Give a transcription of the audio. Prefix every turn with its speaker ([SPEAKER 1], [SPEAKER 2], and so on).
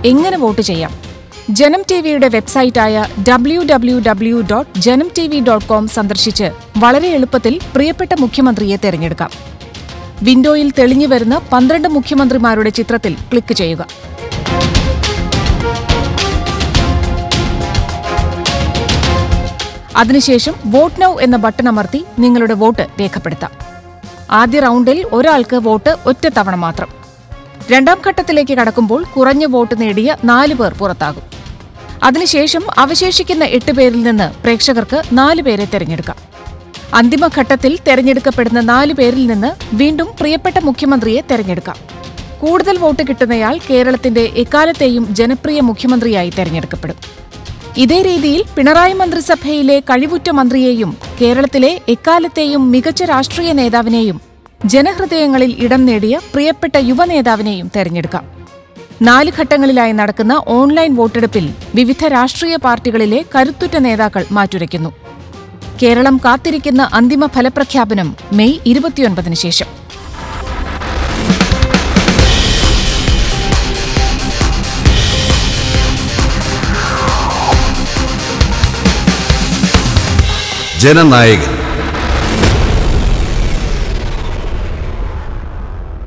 [SPEAKER 1] എങ്ങനെ വോട്ട് ചെയ്യാം ജനം ടി വിയുടെ വെബ്സൈറ്റായ W W W dot Janam T V dot com സന്ദർശിച്ച് വളരെ എളുപ്പത്തിൽ പ്രിയപ്പെട്ട മുഖ്യമന്ത്രിയെ തെരഞ്ഞെടുക്കാം വിൻഡോയിൽ തെളിഞ്ഞു വരുന്ന പന്ത്രണ്ട് മുഖ്യമന്ത്രിമാരുടെ ചിത്രത്തിൽ ക്ലിക്ക് ചെയ്യുക അതിനുശേഷം വോട്ട് നൗ എന്ന ബട്ടൺ അമർത്തി നിങ്ങളുടെ വോട്ട് രേഖപ്പെടുത്താം ആദ്യ റൗണ്ടിൽ ഒരാൾക്ക് വോട്ട് ഒറ്റത്തവണ മാത്രം രണ്ടാം ഘട്ടത്തിലേക്ക് കടക്കുമ്പോൾ കുറഞ്ഞ വോട്ട് നേടിയ നാല് പേർ പുറത്താകും അതിനുശേഷം അവശേഷിക്കുന്ന എട്ട് പേരിൽ നിന്ന് പ്രേക്ഷകർക്ക് നാല് പേരെ തെരഞ്ഞെടുക്കാം അന്തിമഘട്ടത്തിൽ തെരഞ്ഞെടുക്കപ്പെടുന്ന നാല് പേരിൽ നിന്ന് വീണ്ടും പ്രിയപ്പെട്ട മുഖ്യമന്ത്രിയെ തെരഞ്ഞെടുക്കാം കൂടുതൽ വോട്ട് കിട്ടുന്നയാൾ കേരളത്തിന്റെ എക്കാലത്തെയും ജനപ്രിയ മുഖ്യമന്ത്രിയായി തെരഞ്ഞെടുക്കപ്പെടും ഇതേ രീതിയിൽ പിണറായി മന്ത്രിസഭയിലെ കഴിവുറ്റ മന്ത്രിയെയും കേരളത്തിലെ എക്കാലത്തെയും മികച്ച രാഷ്ട്രീയ നേതാവിനെയും ജനഹൃദയങ്ങളിൽ ഇടം നേടിയ പ്രിയപ്പെട്ട യുവനേതാവിനെയും തെരഞ്ഞെടുക്കാം നാല് ഘട്ടങ്ങളിലായി നടക്കുന്ന ഓൺലൈൻ വോട്ടെടുപ്പിൽ വിവിധ രാഷ്ട്രീയ പാർട്ടികളിലെ കരുത്തുറ്റ നേതാക്കൾ മാറ്റുരയ്ക്കുന്നു കേരളം കാത്തിരിക്കുന്ന അന്തിമ ഫലപ്രഖ്യാപനം മെയ് ഇരുപത്തിയൊൻപതിന് ശേഷം
[SPEAKER 2] ജനനായകൻ